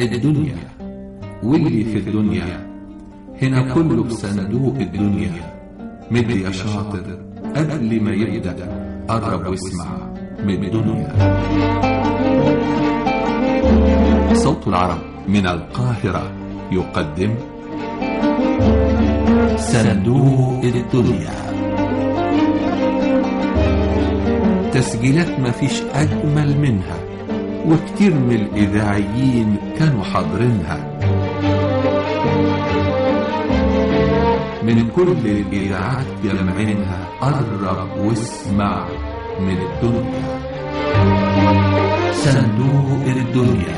الدنيا واللي في الدنيا هنا كله بصندوق الدنيا مد يا شاطر قبل ما يبدأ قرب واسمع من الدنيا صوت العرب من القاهرة يقدم صندوق الدنيا تسجيلات مفيش أجمل منها وكتير من الإذاعيين كانوا حاضرينها من كل الإذاعات جمعينها قرب واسمع من الدنيا صندوق الدنيا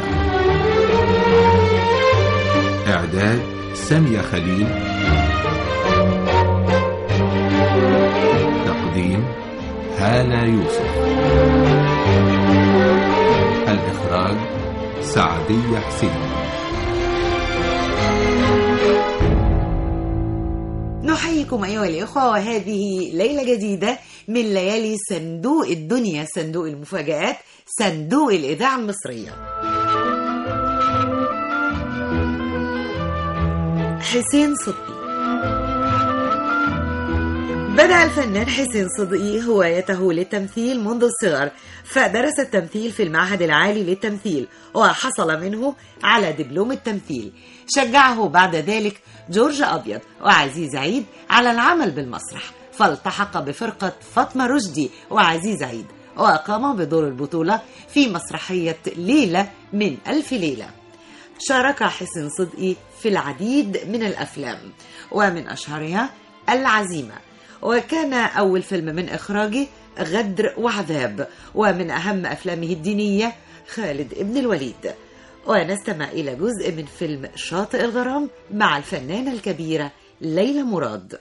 إعداد سامية خليل تقديم هالة يوسف الإخراج سعدية حسين نحييكم أيها الإخوة وهذه ليلة جديدة من ليالي صندوق الدنيا صندوق المفاجآت صندوق الإذاعة المصرية حسين صدقي بدأ الفنان حسين صدقي هوايته للتمثيل منذ الصغر فدرس التمثيل في المعهد العالي للتمثيل وحصل منه على دبلوم التمثيل شجعه بعد ذلك جورج أبيض وعزيز عيد على العمل بالمسرح فالتحق بفرقة فاطمة رشدي وعزيز عيد وقام بدور البطولة في مسرحية ليلة من ألف ليلة شارك حسين صدقي في العديد من الأفلام ومن أشهرها العزيمة وكان أول فيلم من إخراجه غدر وعذاب ومن أهم أفلامه الدينية خالد ابن الوليد ونستمع إلى جزء من فيلم شاطئ الغرام مع الفنانة الكبيرة ليلى مراد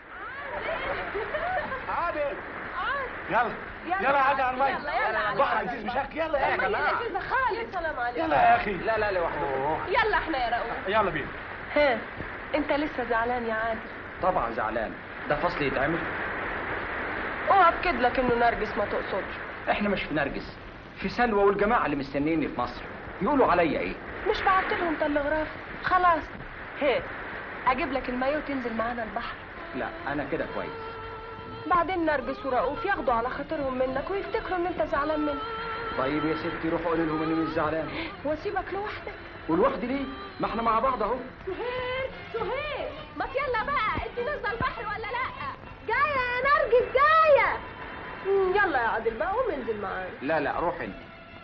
عادل يلا يلا عادل على الميه يلا، يلا. بحر عزيز مشاك يلا يا جماعه كده خالد سلام عليكم يلا يا اخي لا لا لوحده يلا احنا يا رؤوف يلا بينا ها انت لسه زعلان يا عادل طبعا زعلان ده فصل يتعمل واكد لك انه نرجس ما تقصدش احنا مش في نرجس في سلوى والجماعه اللي مستنيني في مصر يقولوا عليا ايه مش بعت لهم تلغراف خلاص ها اجيب لك المايه وتنزل معانا البحر لا انا كده كويس بعدين نرجس ورؤوف ياخدوا على خاطرهم منك ويفتكروا ان انت زعلان منهم طيب يا ستي روح قولي لهم اني مش زعلان واسيبك لوحدك ولوحدي ليه ما احنا مع بعض اهو سهير سهير ما يلا بقى انت نازله البحر ولا لا جايه يا نرجس جايه مم، يلا يا عادل بقى قوم انزل معانا لا لا روح انت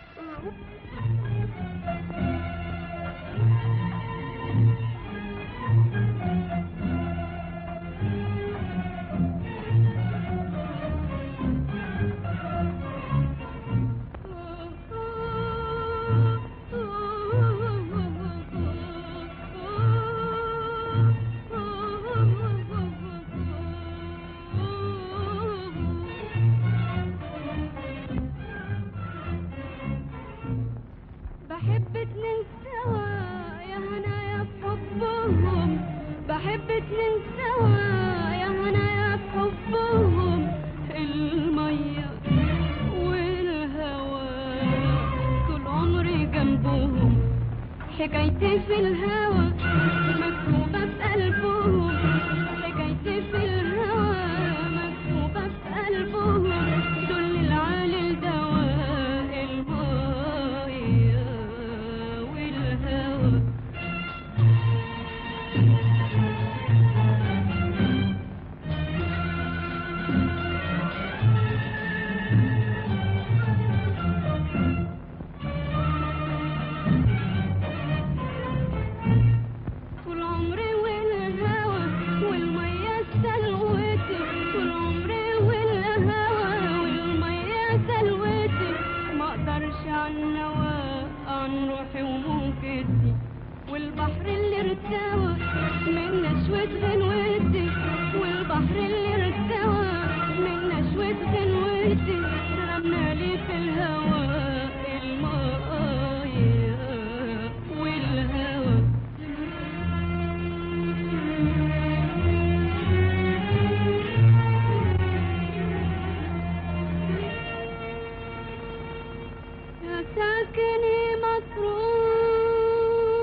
بحب اتنين سوا يا هنايا بحبهم بحب اتنين سوا يا هنايا بحبهم المية والهوا طول عمري جنبهم حكايتي في الهوا مكتوبة في قلبهم حكايتي في الهوا مكتوبة في قلبهم دول العالي الدواء المية والهوا طول عمري والهوى والمية سلوتي طول عمري والهوى والمية سلوتي ما اقدرش عن نوا عن روحي وموجتي والبحر اللي ارتوى من نشوة غنوتي والبحر اللي ارتوى من نشوة غنوتي رمنا لي في الهوى المايه والهوى يا ساكني مطروح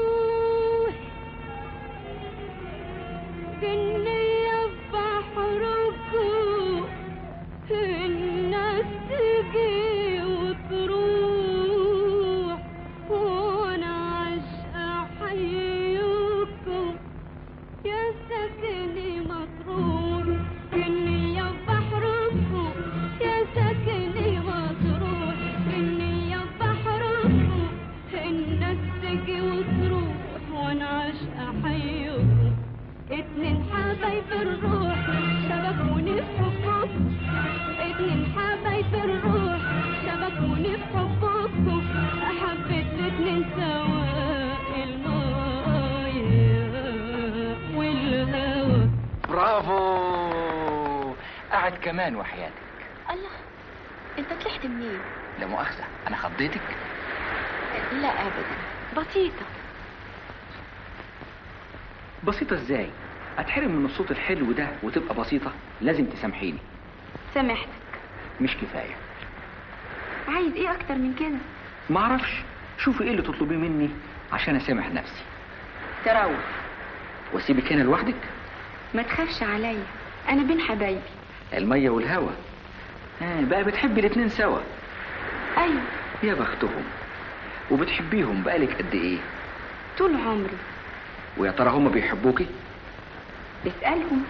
حبكم الناس تجي وتروح وانا عاشقة حيكم اتنين حبايب الروح شبكوني في حبكم اتنين حبايب الروح شبكوني في حبكم حبيت الاتنين سوا المايه والهوى برافو قاعد كمان وحياتك الله انت طلعت منين لا مؤاخذة أنا خضيتك لا ابدا بسيطة بسيطة إزاي؟ أتحرم من الصوت الحلو ده وتبقى بسيطة لازم تسامحيني سامحتك مش كفاية عايز ايه اكتر من كده معرفش شوفي إيه اللي تطلبيه مني عشان أسامح نفسي تروح وأسيبك هنا لوحدك ما تخافش عليا انا بين حبايبي المية والهوا آه بقى بتحبي الاتنين سوا ايوه يا بختهم وبتحبيهم بقالك قد إيه طول عمري ويا ترى هما بيحبوكي اسألهم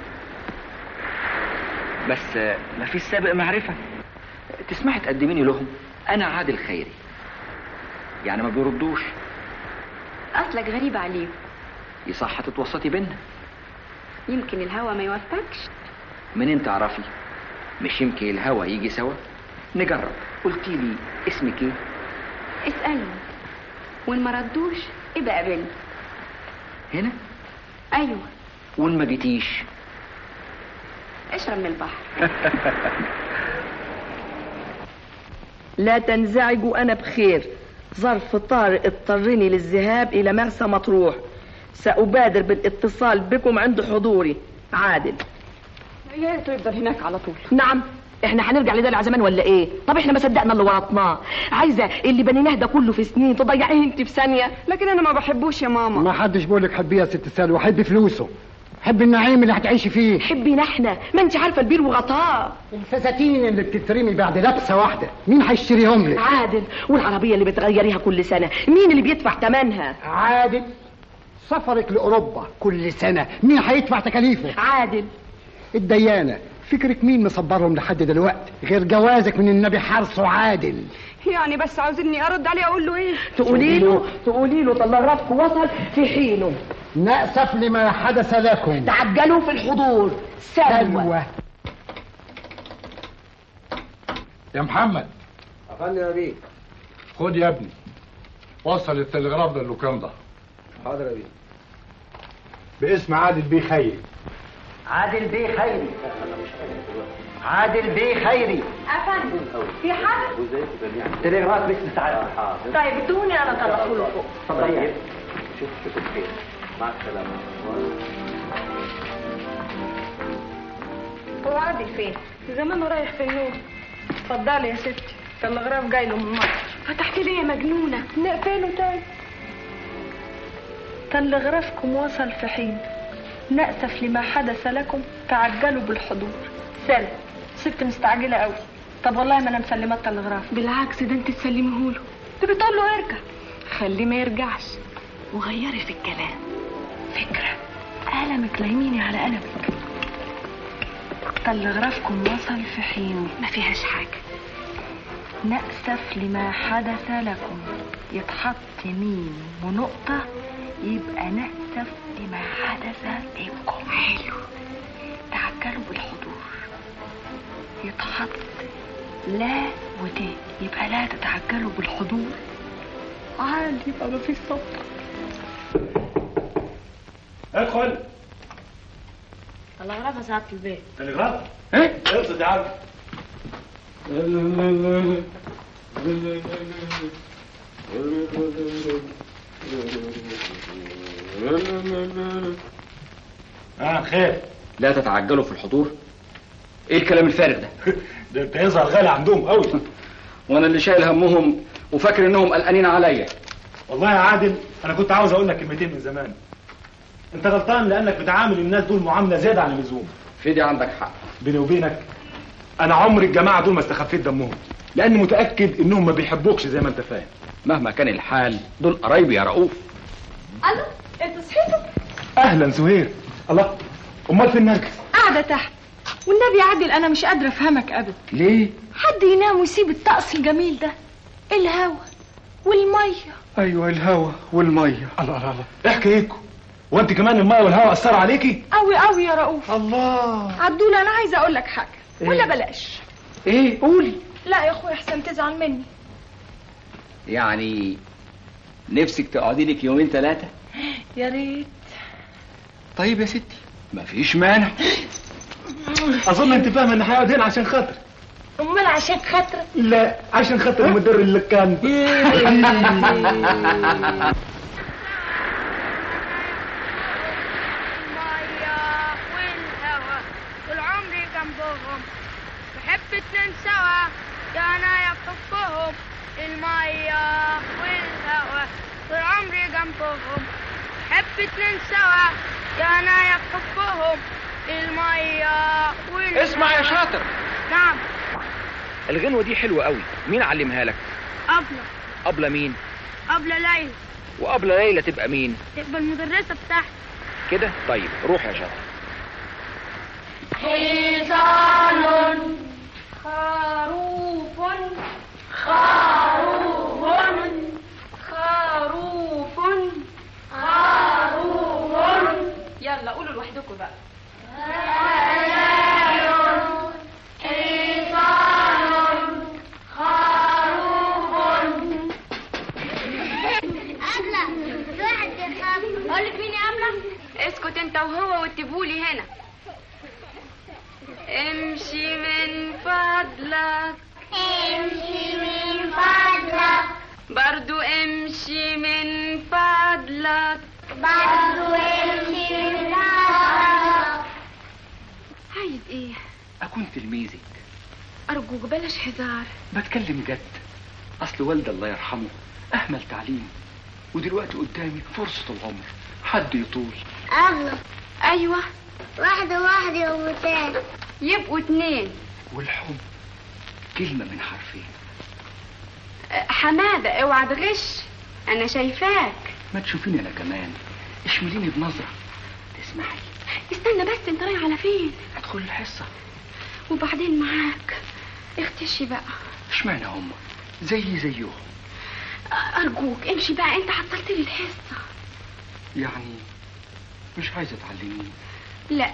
بس آه، مفيش سابق معرفة تسمحي تقدميني لهم أنا عادل خيري يعني ما بيردوش اصلك غريب عليهم يصح تتوسطي بينا يمكن الهوى ما يوفقش منين تعرفي مش يمكن الهوا يجي سوا نجرب قلتي لي اسمك ايه اسألهم وان ما ردوش ابقى قابلني هنا ايوه وان ما جيتيش اشرب من البحر لا تنزعجوا أنا بخير ظرف طارئ اضطرني للذهاب إلى مرسى مطروح سأبادر بالاتصال بكم عند حضوري عادل يا ريت يفضل هناك على طول نعم احنا هنرجع لده العزمان ولا ايه طب احنا ما صدقنا اللي ورطناه عايزه اللي بنيناه ده كله في سنين تضيعيه انت في ثانيه لكن انا ما بحبوش يا ماما ما حدش بيقولك حبيه يا ست سالي وحبي فلوسه حبي النعيم اللي هتعيشي فيه حبينا احنا ما انت عارفه البير وغطاه الفساتين اللي بتترمي بعد لبسه واحده مين هيشتريهم لك عادل والعربيه اللي بتغيريها كل سنه مين اللي بيدفع ثمنها عادل سفرك لاوروبا كل سنه مين هيدفع تكاليفه عادل الديانه فكرك مين مصبرهم لحد دلوقتي غير جوازك من النبي حرصه عادل يعني بس عاوزني ارد عليه اقول له ايه تقولي له تقولي له تلغرافك وصل في حينه نأسف لما حدث لكم تعجلوا في الحضور سلوى سلوى يا محمد افندم يا بيه خد يا ابني وصل التلغراف للوكان ده حاضر يا بيه باسم عادل بيه خيري عادل بيه خيري عادل بيه خيري افندم في حد تلغراف باسم سعادتك طيب ادوني انا طلعه له فوق اتفضلي شوف شوف الخير مع السلامه هو عادل فين زمانه رايح في النوم اتفضلي يا ستي التلغراف جاي له من مصر فتحت لي يا مجنونة نقفله تاني تلغرافكم وصل في حين نأسف لما حدث لكم تعجلوا بالحضور سلم ست مستعجلة قوي طب والله ما انا مسلمة التلغراف بالعكس ده انت تسلمه له دي بتقول له ارجع خليه ما يرجعش وغيري في الكلام فكرة قلمك ليميني على قلمك تلغرافكم وصل في حين ما فيهاش حاجة نأسف لما حدث لكم يتحط ميم ونقطة يبقى نأسف لما حدث لكم حلو تعجلوا بالحضور يتحط لا وت يبقى لا تتعجلوا بالحضور عادي يبقى مفيش صوت ادخل تلغراف يا سعادة البيت تلغراف ايه اقصد يا عم اه خير لا تتعجلوا في الحضور ايه الكلام الفارغ ده ده انت يظهر غالي عندهم قوي وانا اللي شايل همهم وفاكر انهم قلقانين عليا والله يا عادل انا كنت عاوز اقول لك كلمتين من زمان انت غلطان لانك بتعامل الناس دول معامله زياده عن اللزوم في دي عندك حق بيني وبينك انا عمري الجماعه دول ما استخفيت دمهم لاني متاكد انهم ما بيحبوكش زي ما انت فاهم مهما كان الحال دول قرايبي يا رؤوف الو انتوا صحيتوا اهلا زهير الله امال فين نرجس قاعدة تحت والنبي يا عادل انا مش قادرة افهمك ابدا ليه حد ينام ويسيب الطقس الجميل ده الهوا والميه ايوه الهوا والميه الله الله الله ايه حكايتكم وانت كمان الميه والهوا اثروا عليكي قوي قوي يا رؤوف الله عبدول انا عايزه اقول لك حاجه ولا بلاش ايه قولي لا يا اخويا احسن تزعل مني يعني نفسك تقعدي لك يومين ثلاثة يا ريت طيب يا ستي مفيش مانع اظن انت فاهمه ان هيقعد هنا عشان خاطر امال عشان خاطرك لا عشان خاطر المدير اللي كان المية والهوا طول عمري جنبهم بحب اتنين سوا يا انا يا بحبهم المية والهوا طول عمري جنبهم بحب اتنين سوا يا انا يا بحبهم المية والهوا اسمع يا شاطر نعم الغنوة دي حلوة قوي مين علمها لك أبلة أبلة مين أبلة ليلى وأبلة ليلى تبقى مين تبقى المدرسة بتاعتي كده طيب روح يا شاطر حصان خروف خروف خروف خروف يلا قولوا لوحدكم بقى اقول لك مين يا امله اسكت انت وهو وتجيبولي هنا امشي من فضلك امشي من فضلك برضو امشي من فضلك برضو امشي من فضلك عايز ايه أكون تلميذك ارجوك بلاش هزار بتكلم جد أصل والدي الله يرحمه أهمل تعليم ودلوقتي قدامي فرصة العمر حد يطول اغلب ايوه واحدة واحدة يا وتاني يبقوا اتنين والحب كلمة من حرفين حمادة اوعى تغش انا شايفاك ما تشوفيني أنا كمان اشمليني بنظرة تسمعي استنى بس انت رايح على فين ادخل الحصة وبعدين معاك اختشي بقى اشمعنى هم زي زيهم ارجوك امشي بقى انت عطلت لي الحصة يعني مش عايزة تعلميني لا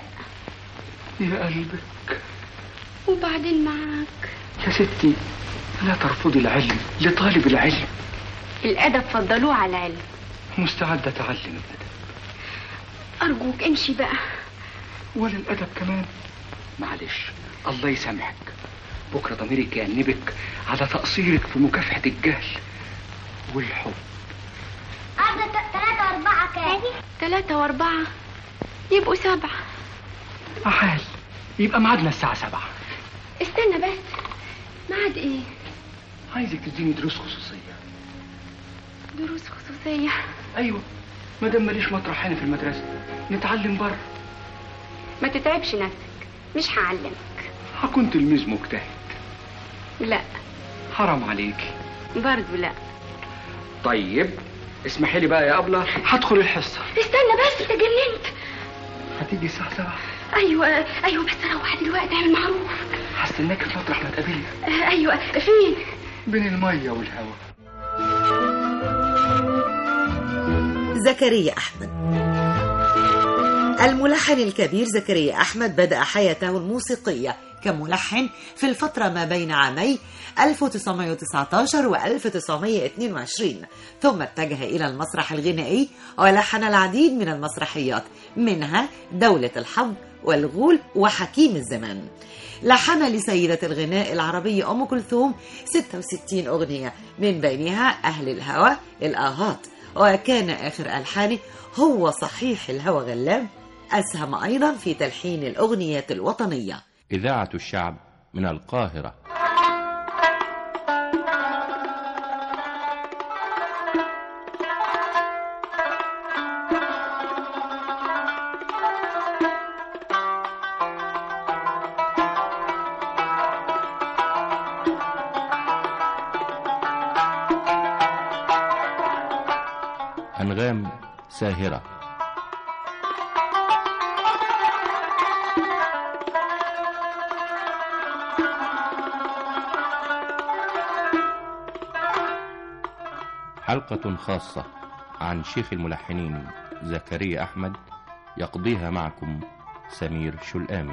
يا قلبك وبعدين معاك يا ستي لا ترفضي العلم لطالب العلم الادب فضلوه على العلم مستعد أتعلم الأدب ارجوك امشي بقى ولا الأدب كمان معلش الله يسامحك بكرة ضميرك يأنبك على تقصيرك في مكافحة الجهل والحب عدد ثلاثة وأربعة كام؟ ثلاثة وأربعة يبقوا سبعة عال يبقى ميعادنا الساعة سبعة استنى بس ميعاد ايه؟ عايزك تديني دروس خصوصية دروس خصوصية أيوة ما دام ماليش مطرح هنا في المدرسة نتعلم بره ما تتعبش نفسك مش هعلمك هكون تلميذ مجتهد لا حرام عليكي برضو لا طيب اسمحي لي بقى يا أبلة هدخل الحصة استنى بس انت جننت هتيجي الساعة سبعة ايوه ايوه بس روح دلوقتي اعمل معروف هستناك في مطرح ما تقابلني آه، ايوه فين؟ بين المية والهواء زكريا أحمد الملحن الكبير زكريا أحمد بدأ حياته الموسيقية كملحن في الفترة ما بين عامي 1919 و 1922 ثم اتجه إلى المسرح الغنائي ولحن العديد من المسرحيات منها دولة الحظ والغول وحكيم الزمان لحن لسيدة الغناء العربي أم كلثوم 66 أغنية من بينها أهل الهوى الآهات وكان آخر ألحانه هو صحيح الهوى غلاب أسهم أيضا في تلحين الأغنيات الوطنية إذاعة الشعب من القاهرة أنغام ساهرة حلقة خاصة عن شيخ الملحنين زكريا أحمد يقضيها معكم سمير شلآمي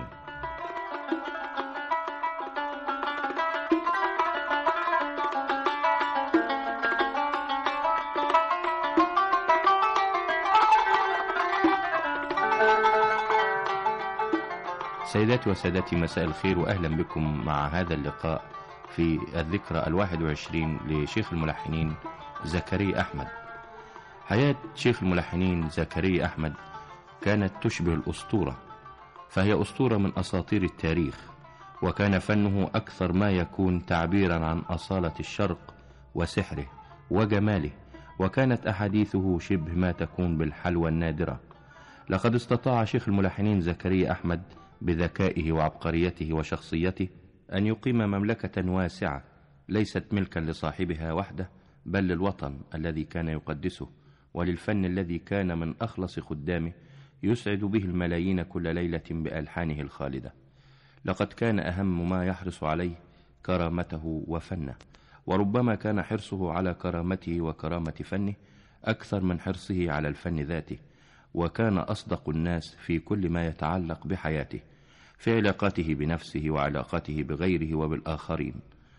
سيداتي وسادتي مساء الخير وأهلا بكم مع هذا اللقاء في الذكرى الواحد وعشرين لشيخ الملحنين زكريا أحمد حياة شيخ الملحنين زكريا أحمد كانت تشبه الأسطورة فهي أسطورة من أساطير التاريخ وكان فنه أكثر ما يكون تعبيرا عن أصالة الشرق وسحره وجماله وكانت أحاديثه شبه ما تكون بالحلوى النادرة لقد استطاع شيخ الملحنين زكريا أحمد بذكائه وعبقريته وشخصيته أن يقيم مملكة واسعة ليست ملكا لصاحبها وحده بل للوطن الذي كان يقدسه وللفن الذي كان من أخلص خدامه يسعد به الملايين كل ليلة بألحانه الخالدة لقد كان أهم ما يحرص عليه كرامته وفنه وربما كان حرصه على كرامته وكرامة فنه أكثر من حرصه على الفن ذاته وكان أصدق الناس في كل ما يتعلق بحياته في علاقاته بنفسه وعلاقاته بغيره وبالآخرين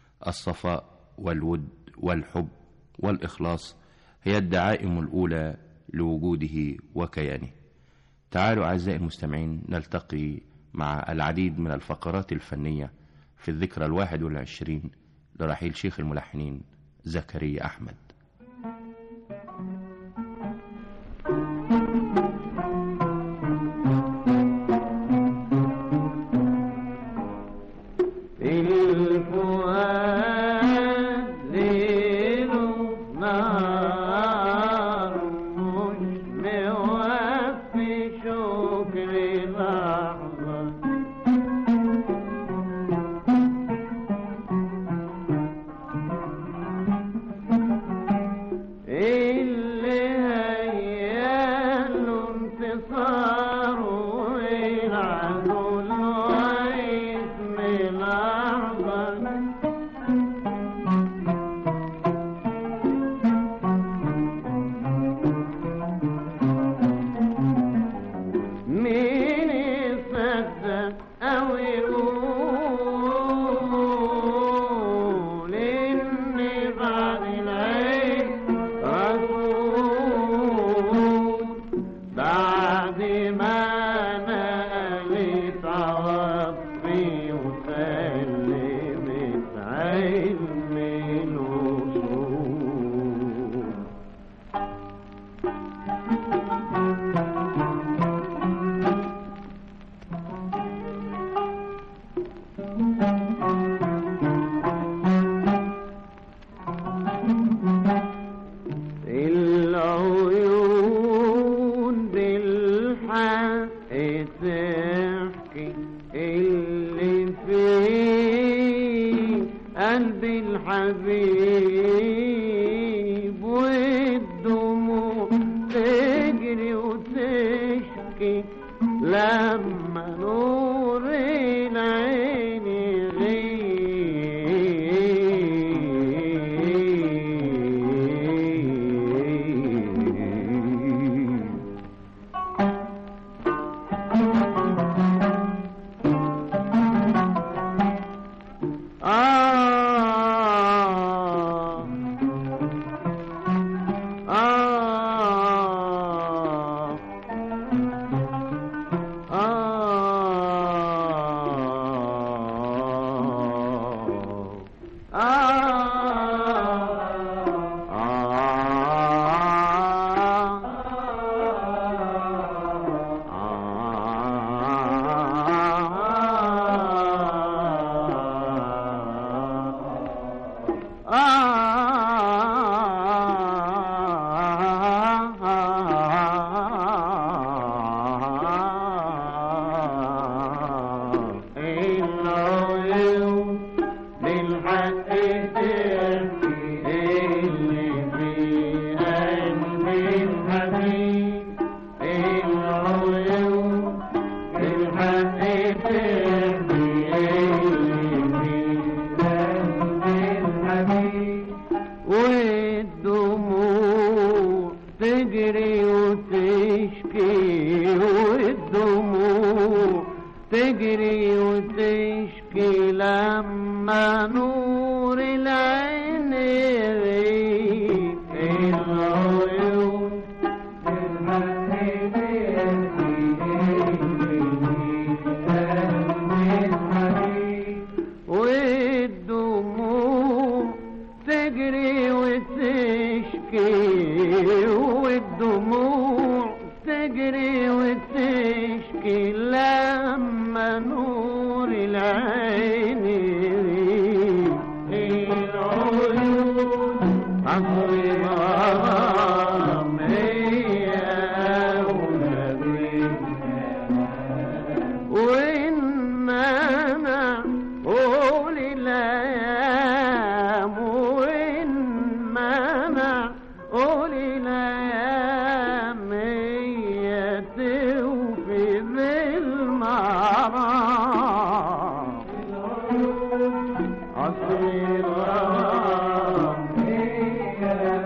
الصفاء والود والحب والإخلاص هي الدعائم الأولى لوجوده وكيانه تعالوا أعزائي المستمعين نلتقي مع العديد من الفقرات الفنية في الذكرى الواحد والعشرين لرحيل شيخ الملحنين زكريا أحمد والدموع تجري وتشكي والدموع تجري وتشكي لما نور العين يغيب العيون والدموع تجري وتشكي والدموع تجري وتشكي لما نور العين يغيب العيون عصر الغرام هي ونبي وإن أنا أقول الأيام وإن أنا أقول الأيام هي توفي بالمرام عصر الغرام هي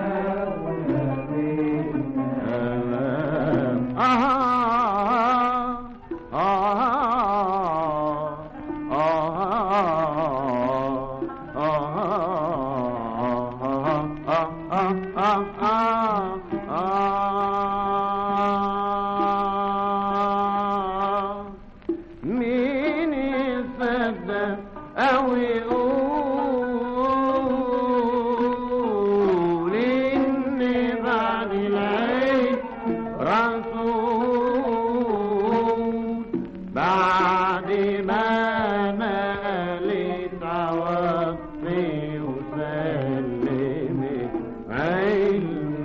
مين يصدق أو يقول إن بعد العيد رسول بعد ما نالت عوضي وسلمت علم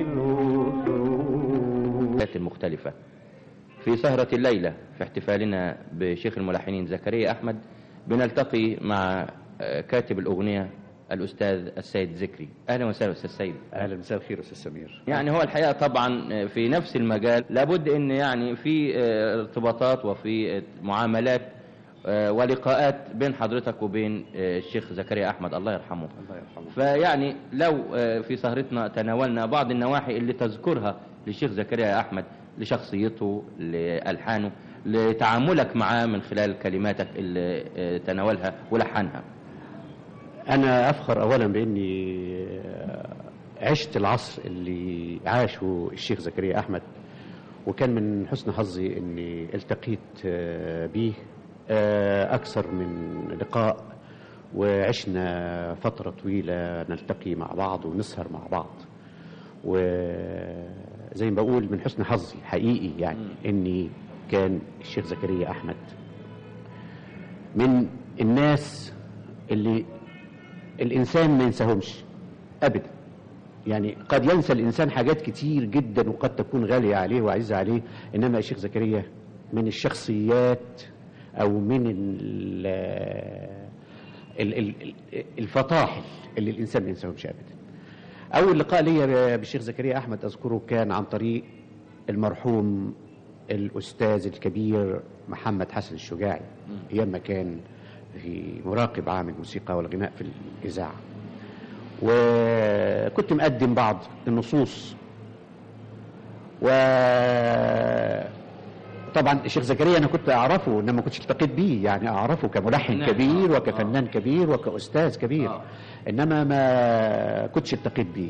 الوصول المختلفة في سهرة الليلة في احتفالنا بشيخ الملحنين زكريا أحمد بنلتقي مع آه، كاتب الأغنية الأستاذ السيد ذكري أهلا وسهلا أستاذ سيد اهلا مساء الخير استاذ سمير يعني هو الحقيقة طبعا في نفس المجال لابد ان يعني في آه، ارتباطات وفي آه، معاملات آه، ولقاءات بين حضرتك وبين آه، الشيخ زكريا أحمد الله يرحمه الله يرحمه فيعني لو آه، في سهرتنا تناولنا بعض النواحي اللي تذكرها للشيخ زكريا أحمد لشخصيته لألحانه لتعاملك معاه من خلال كلماتك اللي آه، تناولها ولحنها انا افخر اولا باني عشت العصر اللي عاشه الشيخ زكريا احمد وكان من حسن حظي اني التقيت آه، بيه آه، اكثر من لقاء وعشنا فترة طويلة نلتقي مع بعض ونسهر مع بعض وزي ما بقول من حسن حظي حقيقي يعني اني كان الشيخ زكريا احمد من الناس اللي الانسان ما ينساهمش ابدا يعني قد ينسى الانسان حاجات كتير جدا وقد تكون غاليه عليه وعزيزه عليه انما الشيخ زكريا من الشخصيات او من ال ال ال الفطاحل اللي الانسان ما ينساهمش ابدا اول لقاء ليا بالشيخ زكريا احمد اذكره كان عن طريق المرحوم الاستاذ الكبير محمد حسن الشجاعي ايام ما كان في مراقب عام الموسيقى والغناء في الاذاعه وكنت مقدم بعض النصوص و طبعا الشيخ زكريا انا كنت اعرفه انما ما كنتش التقيت بيه يعني اعرفه كملحن نعم. كبير آه. وكفنان كبير وكاستاذ كبير آه. انما ما كنتش التقيت بيه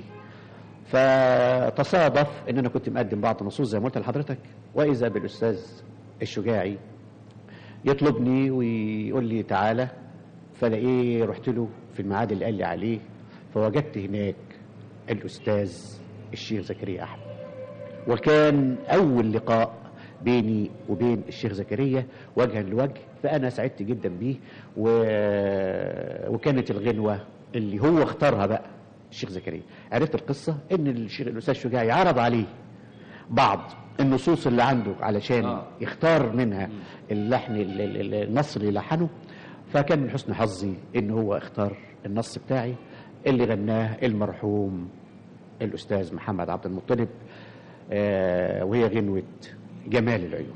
فتصادف ان انا كنت مقدم بعض النصوص زي ما قلت لحضرتك واذا بالاستاذ الشجاعي يطلبني ويقول لي تعالى فلاقيه رحت له في الميعاد اللي قال لي عليه فوجدت هناك الاستاذ الشيخ زكريا احمد وكان اول لقاء بيني وبين الشيخ زكريا وجها لوجه فانا سعدت جدا بيه و... وكانت الغنوه اللي هو اختارها بقى الشيخ زكريا عرفت القصه ان الشيخ الاستاذ شجاعي عرض عليه بعض النصوص اللي عنده علشان آه. يختار منها اللحن ال- ال- ال- النص اللي لحنه فكان من حسن حظي ان هو اختار النص بتاعي اللي غناه المرحوم الاستاذ محمد عبد المطلب آه وهي غنوه جمال العيون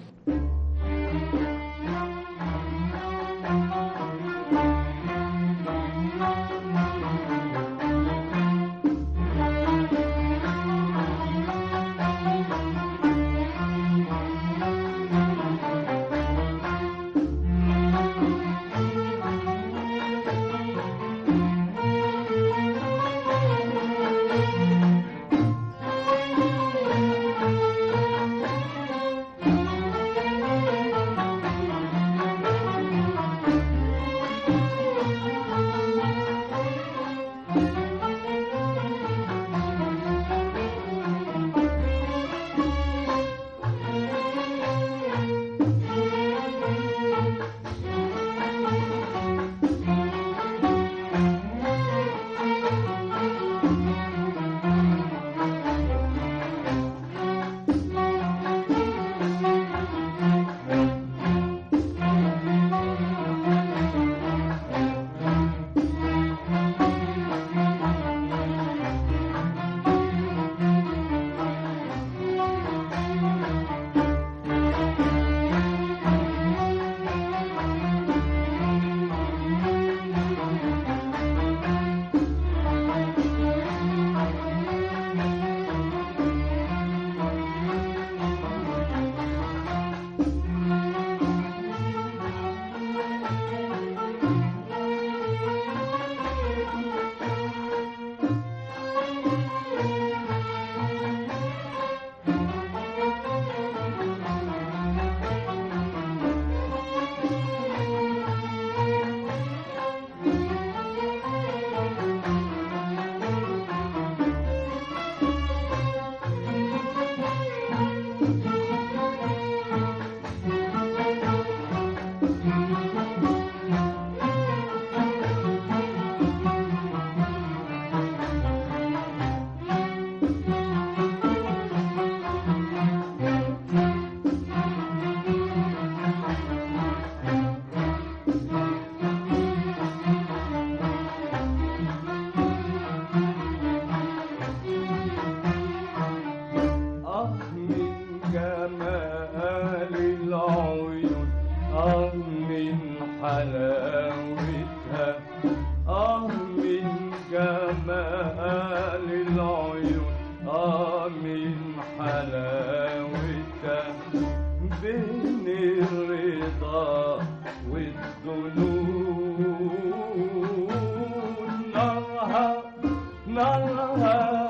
نارها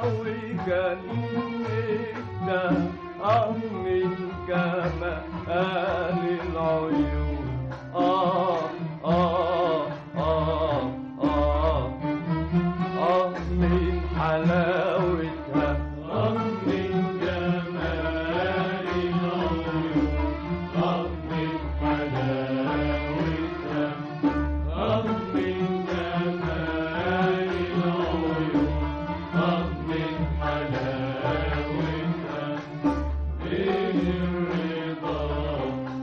وجنتها آه من جمال العيون آه آه آه آه آه من حلاوتها آه من جمال العيون آه من حلاوتها آه من جمال العيون آه من حلاوتها إيه الرضا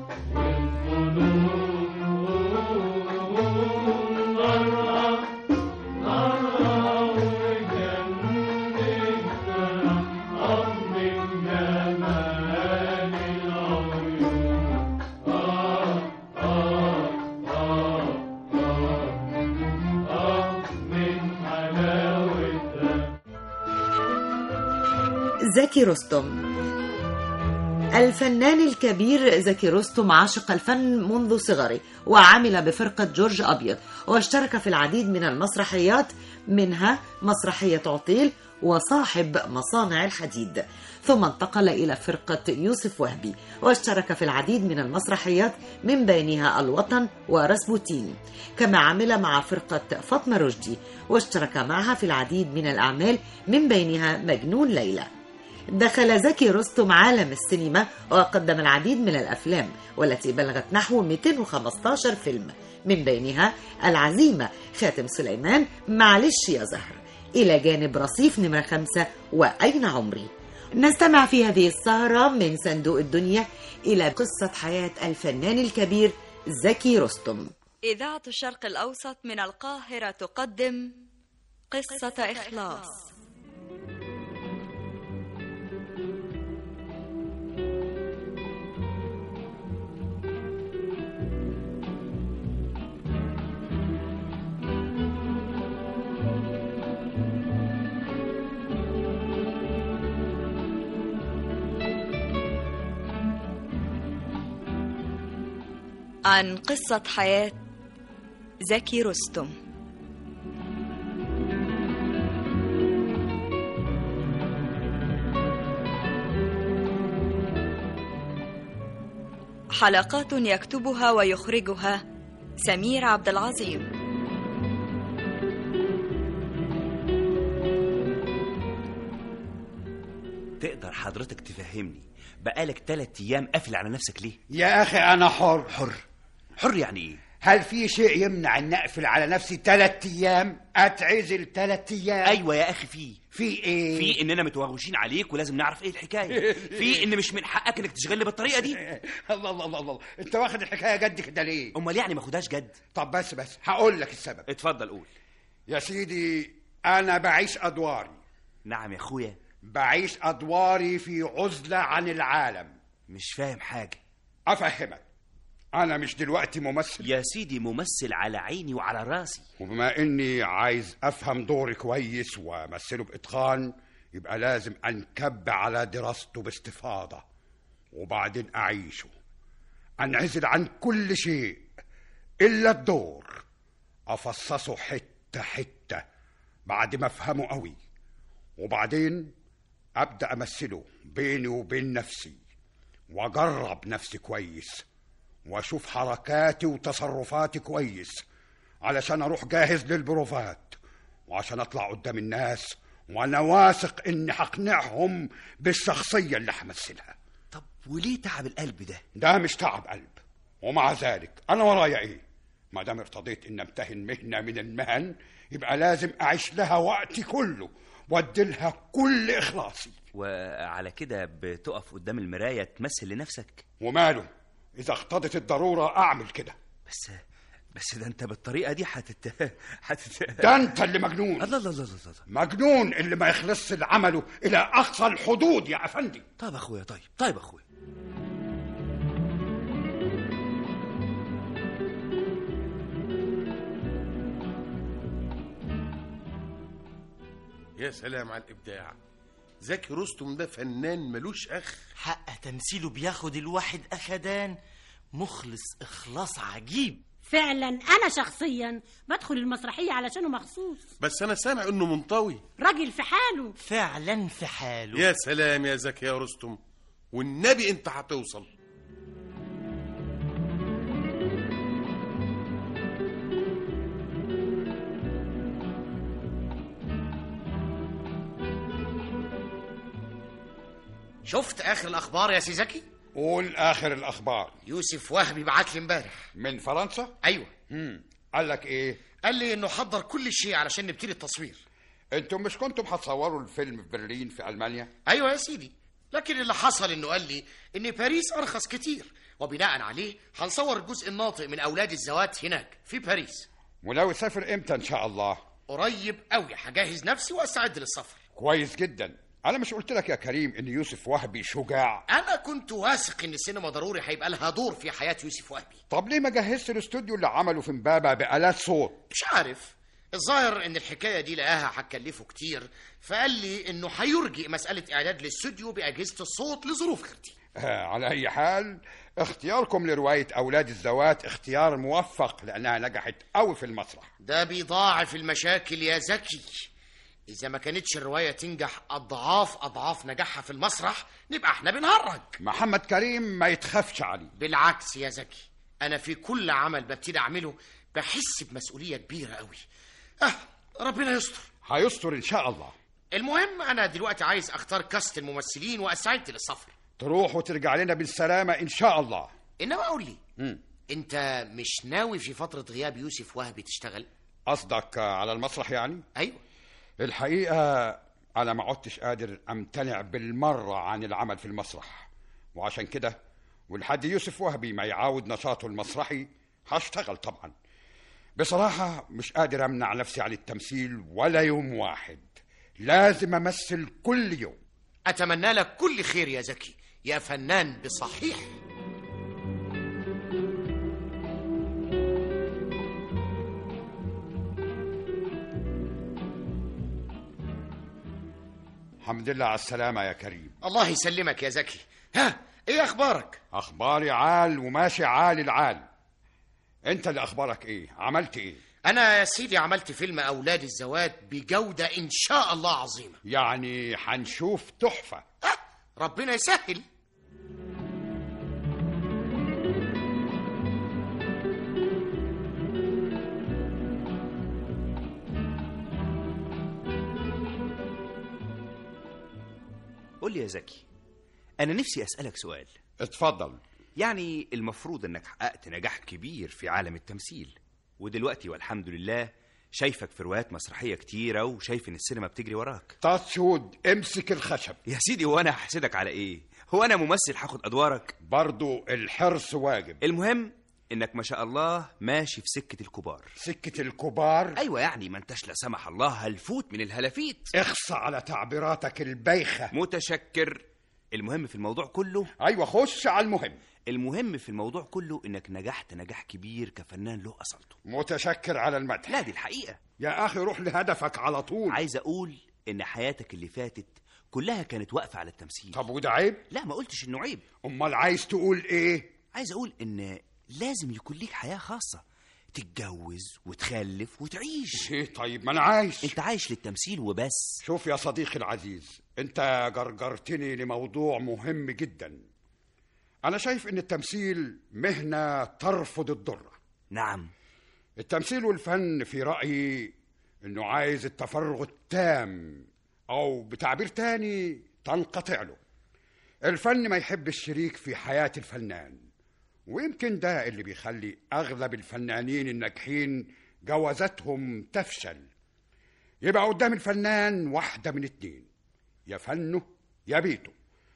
والظنون نارها نارها وجنتها آه من جمال العيون آه آه آه آه آه من حلاوتها زكي رستم الفنان الكبير زكي رستم عاشق الفن منذ صغره وعمل بفرقة جورج أبيض واشترك في العديد من المسرحيات منها مسرحية عطيل وصاحب مصانع الحديد ثم انتقل إلى فرقة يوسف وهبي واشترك في العديد من المسرحيات من بينها الوطن ورسبوتين كما عمل مع فرقة فاطمة رشدي واشترك معها في العديد من الأعمال من بينها مجنون ليلى دخل زكي رستم عالم السينما وقدم العديد من الأفلام والتي بلغت نحو 215 فيلم من بينها العزيمة خاتم سليمان معلش يا زهر إلى جانب رصيف نمرة خمسة وأين عمري نستمع في هذه السهرة من صندوق الدنيا إلى قصة حياة الفنان الكبير زكي رستم إذاعة الشرق الأوسط من القاهرة تقدم قصة إخلاص عن قصة حياة زكي رستم حلقات يكتبها ويخرجها سمير عبد العظيم تقدر حضرتك تفهمني بقالك تلات ايام قافل على نفسك ليه يا أخي أنا حر حر حر يعني ايه هل في شيء يمنع ان اقفل على نفسي ثلاث ايام اتعزل ثلاث ايام ايوه يا اخي في في ايه في اننا متوغوشين عليك ولازم نعرف ايه الحكايه في ان مش من حقك انك تشغلني بالطريقه دي الله الله الله الله انت واخد الحكايه جد كده ليه امال يعني ما خدهاش جد طب بس بس هقول لك السبب اتفضل قول يا سيدي انا بعيش ادواري نعم يا اخويا بعيش ادواري في عزله عن العالم مش فاهم حاجه افهمك انا مش دلوقتي ممثل يا سيدي ممثل على عيني وعلى راسي وبما اني عايز افهم دوري كويس وامثله باتقان يبقى لازم انكب على دراسته باستفاضه وبعدين اعيشه انعزل عن كل شيء الا الدور افصصه حته حته بعد ما افهمه قوي وبعدين ابدا امثله بيني وبين نفسي واجرب نفسي كويس واشوف حركاتي وتصرفاتي كويس علشان اروح جاهز للبروفات وعشان اطلع قدام الناس وانا واثق اني هقنعهم بالشخصيه اللي همثلها طب وليه تعب القلب ده ده مش تعب قلب ومع ذلك انا ورايا ايه ما دام ارتضيت ان امتهن مهنه من المهن يبقى لازم اعيش لها وقتي كله واديلها كل اخلاصي وعلى كده بتقف قدام المرايه تمثل لنفسك وماله اذا اقتضت الضروره اعمل كده بس بس ده انت بالطريقه دي هتت هتت ده انت اللي مجنون الله الله الله الله مجنون اللي ما يخلصش لعمله الى اقصى الحدود يا افندي طيب اخويا طيب طيب اخويا يا سلام على الابداع زكي رستم ده فنان ملوش اخ حق تمثيله بياخد الواحد اخدان مخلص اخلاص عجيب فعلا انا شخصيا بدخل المسرحيه علشانه مخصوص بس انا سامع انه منطوي راجل في حاله فعلا في حاله يا سلام يا زكي يا رستم والنبي انت هتوصل شفت اخر الاخبار يا سي زكي قول اخر الاخبار يوسف وهبي بعت لي امبارح من فرنسا ايوه امم قال لك ايه قال لي انه حضر كل شيء علشان نبتدي التصوير انتم مش كنتم هتصوروا الفيلم في برلين في المانيا ايوه يا سيدي لكن اللي حصل انه قال لي ان باريس ارخص كتير وبناء عليه هنصور الجزء الناطق من اولاد الزوات هناك في باريس ولو يسافر امتى ان شاء الله قريب قوي هجهز نفسي واستعد للسفر كويس جدا انا مش قلت لك يا كريم ان يوسف وهبي شجاع انا كنت واثق ان السينما ضروري هيبقى لها دور في حياه يوسف وهبي طب ليه ما جهزت الاستوديو اللي عمله في امبابه بآلات صوت مش عارف الظاهر ان الحكايه دي لقاها هتكلفه كتير فقال لي انه هيرجئ مساله اعداد الاستوديو باجهزه الصوت لظروف خيرتي آه على اي حال اختياركم لروايه اولاد الزوات اختيار موفق لانها نجحت قوي في المسرح ده بيضاعف المشاكل يا زكي إذا ما كانتش الرواية تنجح أضعاف أضعاف نجاحها في المسرح نبقى احنا بنهرج محمد كريم ما يتخافش عليه بالعكس يا زكي أنا في كل عمل ببتدي أعمله بحس بمسؤولية كبيرة قوي أه ربنا يستر هيستر ان شاء الله المهم أنا دلوقتي عايز أختار كاست الممثلين وأستعد للسفر تروح وترجع لنا بالسلامه ان شاء الله إنما قول لي مم. أنت مش ناوي في فترة غياب يوسف وهبي تشتغل قصدك على المسرح يعني أيوه الحقيقه انا ما عدتش قادر امتنع بالمره عن العمل في المسرح وعشان كده ولحد يوسف وهبي ما يعاود نشاطه المسرحي هشتغل طبعا بصراحة مش قادر أمنع نفسي عن التمثيل ولا يوم واحد لازم أمثل كل يوم أتمنى لك كل خير يا زكي يا فنان بصحيح الحمد لله على السلامة يا كريم الله يسلمك يا زكي ها ايه اخبارك أخباري عال وماشي عال العال أنت اللي أخبارك إيه عملت إيه انا يا سيدي عملت فيلم اولاد الزواج بجوده ان شاء الله عظيمه يعني هنشوف تحفة ربنا يسهل قول لي يا زكي انا نفسي اسالك سؤال اتفضل يعني المفروض انك حققت نجاح كبير في عالم التمثيل ودلوقتي والحمد لله شايفك في روايات مسرحيه كتيره وشايف ان السينما بتجري وراك تاتشود امسك الخشب يا سيدي وانا هحسدك على ايه هو انا ممثل هاخد ادوارك برضو الحرص واجب المهم انك ما شاء الله ماشي في سكه الكبار سكة الكبار ايوه يعني ما انتش لا سمح الله هلفوت من الهلافيت اخص على تعبيراتك البايخة متشكر المهم في الموضوع كله أيوة خش على المهم المهم في الموضوع كله انك نجحت نجاح كبير كفنان له اصلته متشكر على المدح لا دي الحقيقه يا أخي روح لهدفك على طول عايز اقول ان حياتك اللي فاتت كلها كانت واقفه على التمثيل طب وده عيب لا ما قلتش انه عيب أمال عايز تقول إيه عايز اقول ان لازم يكون ليك حياه خاصه تتجوز وتخلف وتعيش إيه طيب ما أنا عايش انت عايش للتمثيل وبس شوف يا صديقي العزيز انت جرجرتني لموضوع مهم جدا انا شايف ان التمثيل مهنة ترفض الضرة نعم التمثيل والفن في رأيي انه عايز التفرغ التام او بتعبير تاني تنقطع له الفن ما يحب الشريك في حياة الفنان ويمكن ده اللي بيخلي اغلب الفنانين الناجحين جوازاتهم تفشل يبقى قدام الفنان واحدة من اتنين يا فنه يا بيته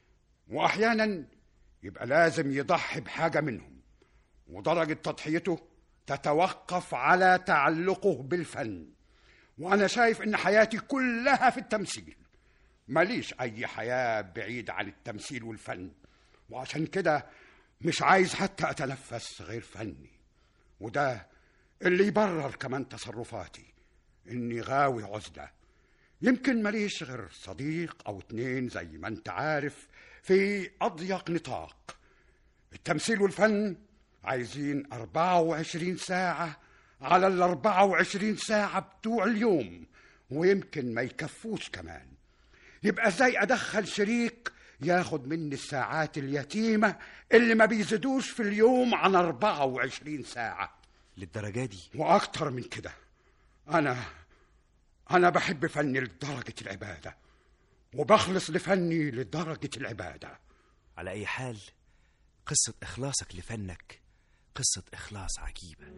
وأحيانا يبقى لازم يضحي بحاجة منهم ودرجة تضحيته تتوقف على تعلقه بالفن وأنا شايف إن حياتي كلها في التمثيل ماليش أي حياة بعيد عن التمثيل والفن وعشان كده مش عايز حتى أتنفس غير فني وده اللي يبرر كمان تصرفاتي إني غاوي عزلة يمكن ماليش غير صديق أو اتنين زي ما أنت عارف في أضيق نطاق التمثيل والفن عايزين 24 ساعة على ال 24 ساعة بتوع اليوم ويمكن ما يكفوش كمان يبقى ازاي ادخل شريك ياخد مني الساعات اليتيمة اللي ما بيزيدوش في اليوم عن 24 ساعة للدرجة دي وأكتر من كده أنا أنا بحب فني لدرجة العبادة وبخلص لفني لدرجة العبادة على أي حال قصة إخلاصك لفنك قصة إخلاص عجيبة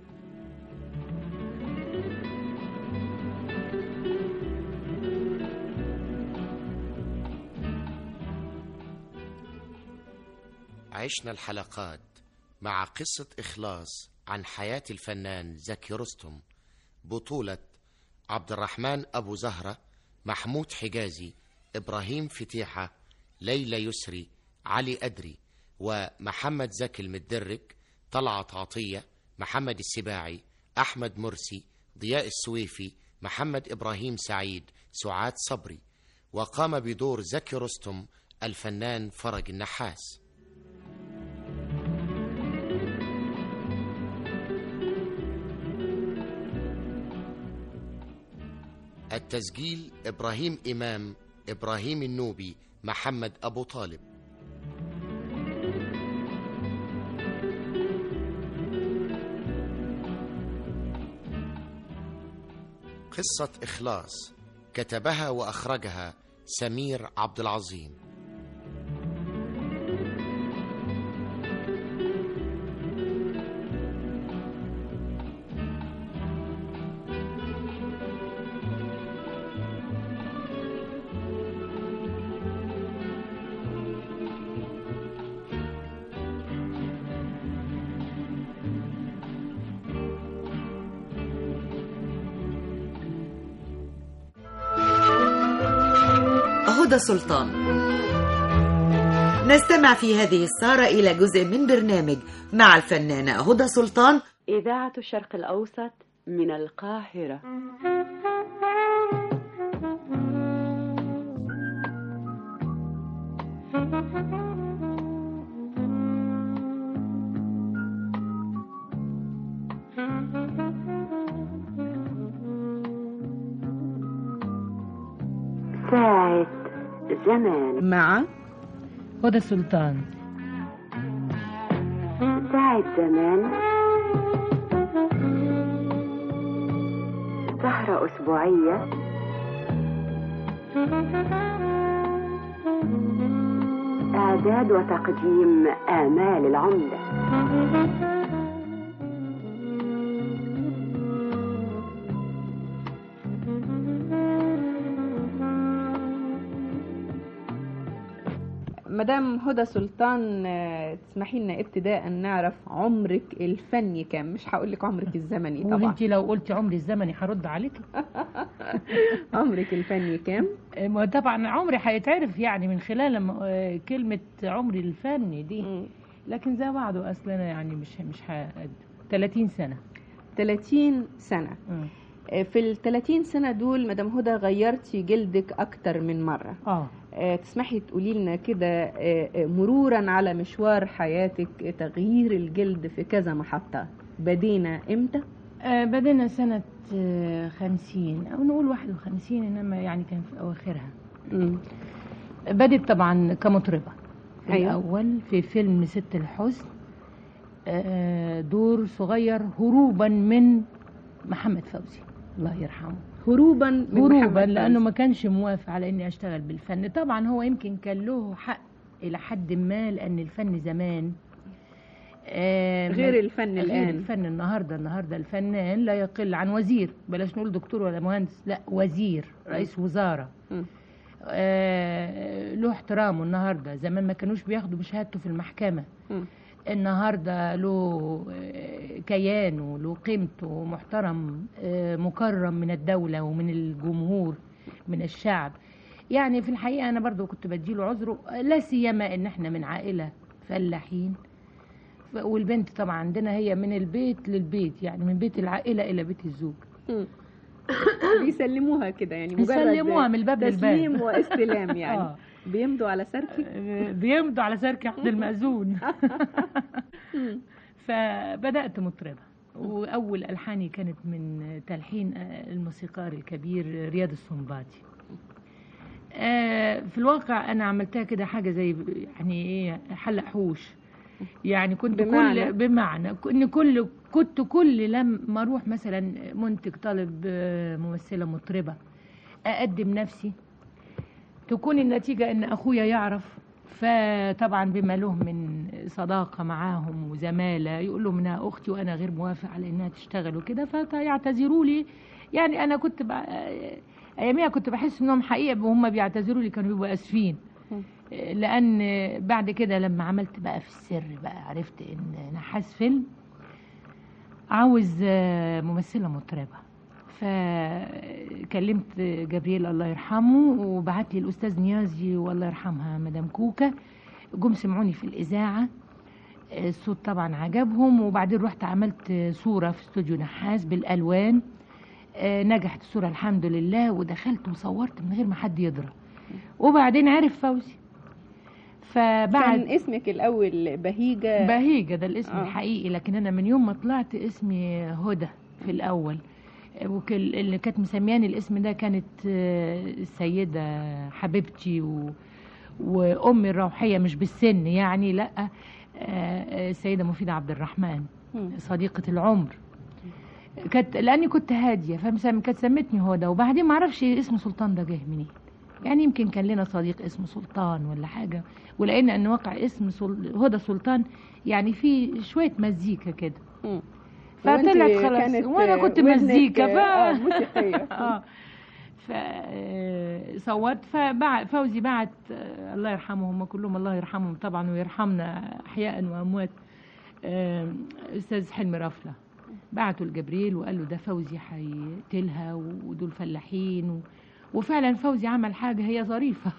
عشنا الحلقات مع قصة إخلاص عن حياة الفنان زكي رستم بطولة عبد الرحمن أبو زهرة محمود حجازي إبراهيم فتيحة ليلى يسري علي أدري ومحمد زكي المدرج طلعت عطية محمد السباعي أحمد مرسي ضياء السويفي محمد إبراهيم سعيد سعاد صبري وقام بدور زكي رستم الفنان فرج النحاس التسجيل إبراهيم إمام إبراهيم النوبي محمد أبو طالب قصة إخلاص كتبها وأخرجها سمير عبد العظيم هدى سلطان نستمع في هذه السهرة إلى جزء من برنامج مع الفنانة هدى سلطان إذاعة الشرق الأوسط من القاهرة ساعة زمان مع هدى سلطان ساعة زمان سهرة أسبوعية إعداد وتقديم آمال العمدة مدام هدى سلطان آه، تسمحي لنا ابتداء نعرف عمرك الفني كام مش هقول لك عمرك الزمني طبعا وانت لو قلتي عمري الزمني هرد عليك عمرك الفني كام ما طبعا عمري هيتعرف يعني من خلال لما- آه، كلمة عمري الفني دي لكن زي بعضه اصل انا يعني مش مش ه... 30 سنة 30 سنة آه، في ال 30 سنة دول مدام هدى غيرتي جلدك أكتر من مرة اه آه، تسمحي تقولي لنا كده آه، آه، مرورا على مشوار حياتك آه، تغيير الجلد في كذا محطة بدينا امتى؟ آه بدينا سنة آه، خمسين أو نقول واحد وخمسين إنما يعني كان في أواخرها بدت طبعا كمطربة في أيوة. الأول في فيلم ست الحسن آه، دور صغير هروبا من محمد فوزي الله يرحمه هروبا من هروبا محمد لأنه فوزي. ما كانش موافق على إني أشتغل بالفن طبعا هو يمكن كان له حق إلى حد ما لأن الفن زمان آه، غير ما- الفن غير الآن. الفن النهارده النهارده الفنان لا يقل عن وزير بلاش نقول دكتور ولا مهندس لا وزير رئيس وزاره آه له احترامه النهارده زمان ما كانوش بياخدوا بشهادته في المحكمه النهارده له آه، كيانه له قيمته محترم آه، مكرم من الدوله ومن الجمهور من الشعب يعني في الحقيقه انا برضو كنت بديله عذره لا سيما ان احنا من عائله فلاحين ف- والبنت طبعا عندنا هي من البيت للبيت يعني من بيت العائله الى بيت الزوج بيسلموها كده يعني مجرد يسلموها من الباب للباب. تسليم واستلام يعني آه. بيمضوا على سركي بيمضوا على سركي عبد المأذون فبدأت مطربة وأول ألحاني كانت من تلحين آه، الموسيقار الكبير رياض السنباطي آه، في الواقع أنا عملتها كده حاجة زي يعني إيه حلق حوش يعني كنت بمعنى؟ كل بمعنى ان كل كنت كل لما اروح مثلا منتج طالب آه، ممثله مطربه اقدم نفسي تكون النتيجه ان اخويا يعرف فطبعا بما له من صداقه معاهم وزماله يقول لهم انها اختي وانا غير موافق على انها تشتغل وكده فيعتذروا لي يعني انا كنت بقى اياميها كنت بحس انهم حقيقه وهم بيعتذروا لي كانوا بيبقوا اسفين لان بعد كده لما عملت بقى في السر بقى عرفت ان نحاس فيلم عاوز آه، ممثله مطربه فكلمت جبريل الله يرحمه وبعت لي الاستاذ نيازي والله يرحمها مدام كوكا جم سمعوني في الاذاعه آه، الصوت طبعا عجبهم وبعدين رحت عملت آه، صوره في استوديو نحاس بالالوان آه، نجحت الصوره الحمد لله ودخلت وصورت من غير ما حد يضرب وبعدين عرف فوزي فبعد كان اسمك الاول بهيجه بهيجة ده الاسم آه. الحقيقي لكن انا من يوم ما طلعت اسمي هدى في الاول وكل اللي كانت مسمياني الاسم ده كانت آه، السيدة حبيبتي و... وامي الروحية مش بالسن يعني لا آه، آه، السيدة مفيدة عبد الرحمن صديقة العمر كانت لاني كنت هاديه فمسم كانت سمتني هدى وبعدين ما اعرفش اسم سلطان ده جه منين يعني يمكن كان لنا صديق اسمه سلطان ولا حاجه ولقينا ان واقع اسم سل... هدى سلطان يعني في شويه مزيكا كده فطلعت وانت خلاص كانت وانا كنت ودنك، مزيكا ف آه، موسيقية. اه ف آه، صورت فبع فوزي بعت آه، الله يرحمهم هم كلهم الله يرحمهم طبعا ويرحمنا احياء واموات آه، استاذ حلمي رفله بعتوا لجبريل وقال له ده فوزي هيقتلها ودول فلاحين و... وفعلا فوزي عمل حاجه هي ظريفه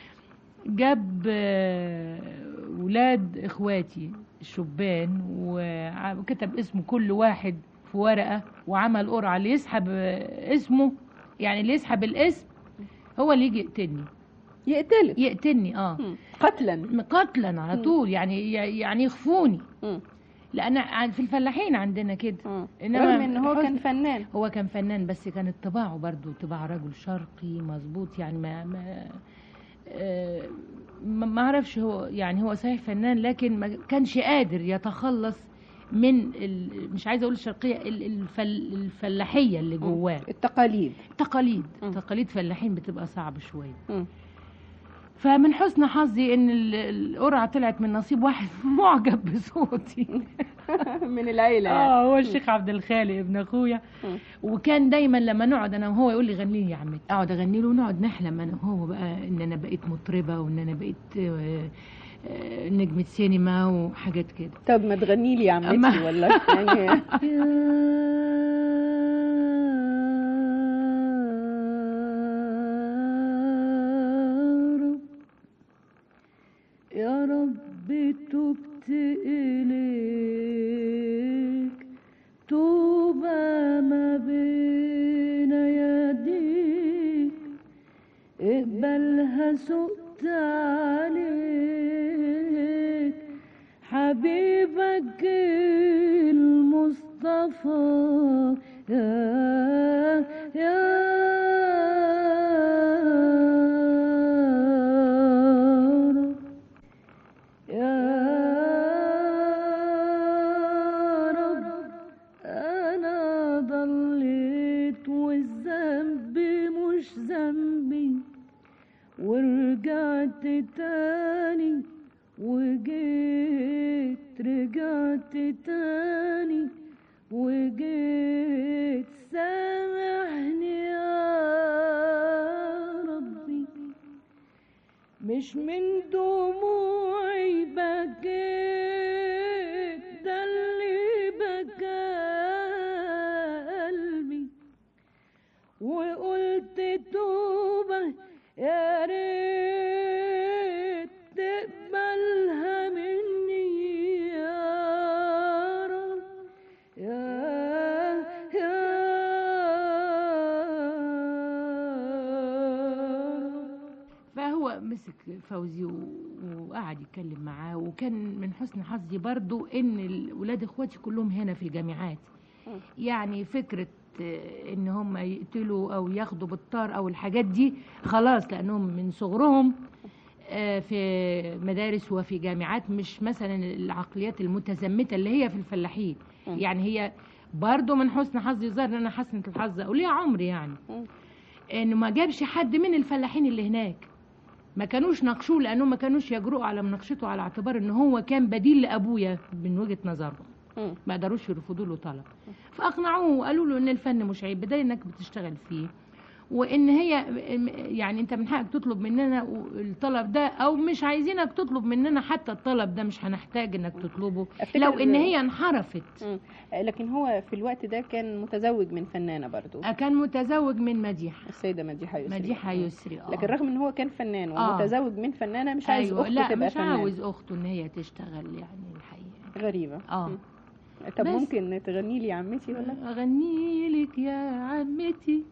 جاب آه، ولاد اخواتي الشبان وع- وكتب اسم كل واحد في ورقه وعمل قرعه اللي يسحب آه، اسمه يعني اللي يسحب الاسم هو اللي يجي يقتلني يقتلك يقتلني اه قتلا قتلا على مم. طول يعني يعني يخفوني لان ع- في الفلاحين عندنا كده رغم ان هو حسن- كان فنان هو كان فنان بس كانت طباعه برضو طباع رجل شرقي مظبوط يعني ما ما آه، ما ما اعرفش هو يعني هو صحيح فنان لكن ما كانش قادر يتخلص من ال مش عايزه اقول الشرقيه ال- الفل الفلاحيه اللي جواه التقاليد تقاليد تقاليد فلاحين بتبقى صعب شويه فمن حسن حظي ان ال- القرعه طلعت من نصيب واحد معجب بصوتي من العيله يعني. اه هو الشيخ عبد الخالق ابن اخويا وكان دايما لما نقعد انا وهو يقول لي غني لي يا عمتي اقعد اغني له ونقعد نحلم انا وهو بقى ان انا بقيت مطربه وان انا بقيت آه، آه، نجمه سينما وحاجات كده طب ما تغني لي يا عمتي أما- والله يعني يا رب تبت إليك توبة ما بين يديك اقبلها سقت عليك حبيبك المصطفى يا يا رب يا رب أنا ضليت والذنب مش ذنبي ورجعت تاني وجيت رجعت تاني وجيت سامحني يا ربي مش من دموعي بكيت ده اللي بكى قلبي وقلت توبة يا ريت تقبلها مني يا رب يا يا رب هو مسك فوزي و- وقعد يتكلم معاه وكان من حسن حظي برضو ان ال- ولاد اخواتي كلهم هنا في الجامعات يعني فكرة آه، ان هم يقتلوا او ياخدوا بالطار او الحاجات دي خلاص لانهم من صغرهم آه، في مدارس وفي جامعات مش مثلا العقليات المتزمتة اللي هي في الفلاحين يعني هي برضو من حسن حظي ظهر ان انا حسنة الحظ وليها عمري يعني انه ما جابش حد من الفلاحين اللي هناك ما كانوش ناقشوه لانهم ما كانوش يجرؤوا على مناقشته على اعتبار ان هو كان بديل لابويا من وجهه نظرهم ما قدروش يرفضوا له طلب فاقنعوه وقالوا له ان الفن مش عيب بدل انك بتشتغل فيه وان هي يعني انت من حقك تطلب مننا الطلب ده او مش عايزينك تطلب مننا حتى الطلب ده مش هنحتاج انك تطلبه أفتكر- لو ان هي انحرفت مم. لكن هو في الوقت ده كان متزوج من فنانة برضو كان متزوج من مديحة السيدة مديحة يسري مديحة يسري آه. لكن رغم ان هو كان فنان آه. ومتزوج من فنانة مش عايز أيوة اخته لا تبقى مش فنان عاوز اخته ان هي تشتغل يعني الحقيقه غريبة اه مم. طب بس. ممكن تغني لي يا عمتي ولا اغني لك يا عمتي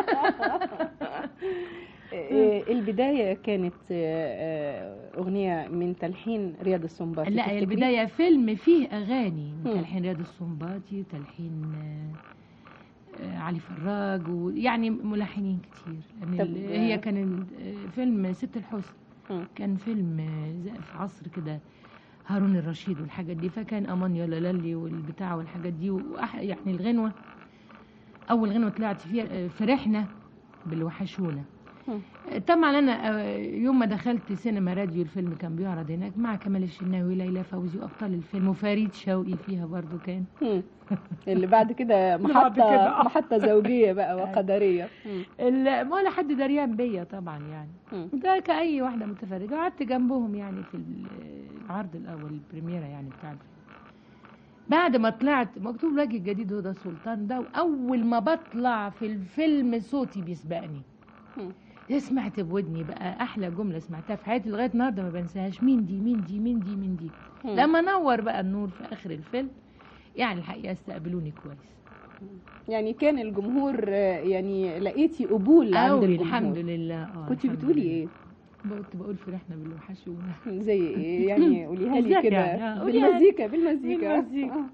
آه، البداية كانت آه، آه، أغنية من تلحين رياض السنباطي لا تفتكري؟ البدايه فيلم فيه اغاني مم. تلحين رياض السنباطي وتلحين آه، آه، علي فراج ويعني ملحنين كتير لان طب، ال- آه. هي كان آه، فيلم ست الحسن كان فيلم آه، زي- في عصر كده هارون الرشيد والحاجات دي فكان امان يا لالي والبتاع والحاجات دي وأح يعني الغنوه اول غنوه طلعت فيها آه، فرحنا بالوحشونه طبعا انا آه، يوم ما دخلت سينما راديو الفيلم كان بيعرض هناك مع كمال الشناوي ليلى فوزي وابطال الفيلم وفريد شوقي فيها برضو كان اللي بعد كده بعد محطة كده. محطة زوجية بقى وقدرية ال- ولا حد دريان بيا طبعا يعني ده كأي واحدة متفرجة قعدت جنبهم يعني في العرض الأول البريميرا يعني بتاع الفيلم بعد ما طلعت مكتوب الوجه الجديد هدى سلطان ده وأول ما بطلع في الفيلم صوتي بيسبقني دي سمعت بودني بقى أحلى جملة سمعتها في حياتي لغاية النهاردة ما بنساهاش مين دي مين دي مين دي مين دي مم. لما نور بقى النور في آخر الفيلم يعني الحقيقة استقبلوني كويس يعني كان الجمهور آه، يعني لقيتي قبول عند أوي الجمهور الحمد لله اه كنت الحمد بتقولي لله. ايه؟ كنت بقول فرحنا بالوحشونة زي ايه يعني قوليها لي إزاي كده يعني؟ آه، قوليها لي. بالمزيكا بالمزيكا بالمزيكا. آه.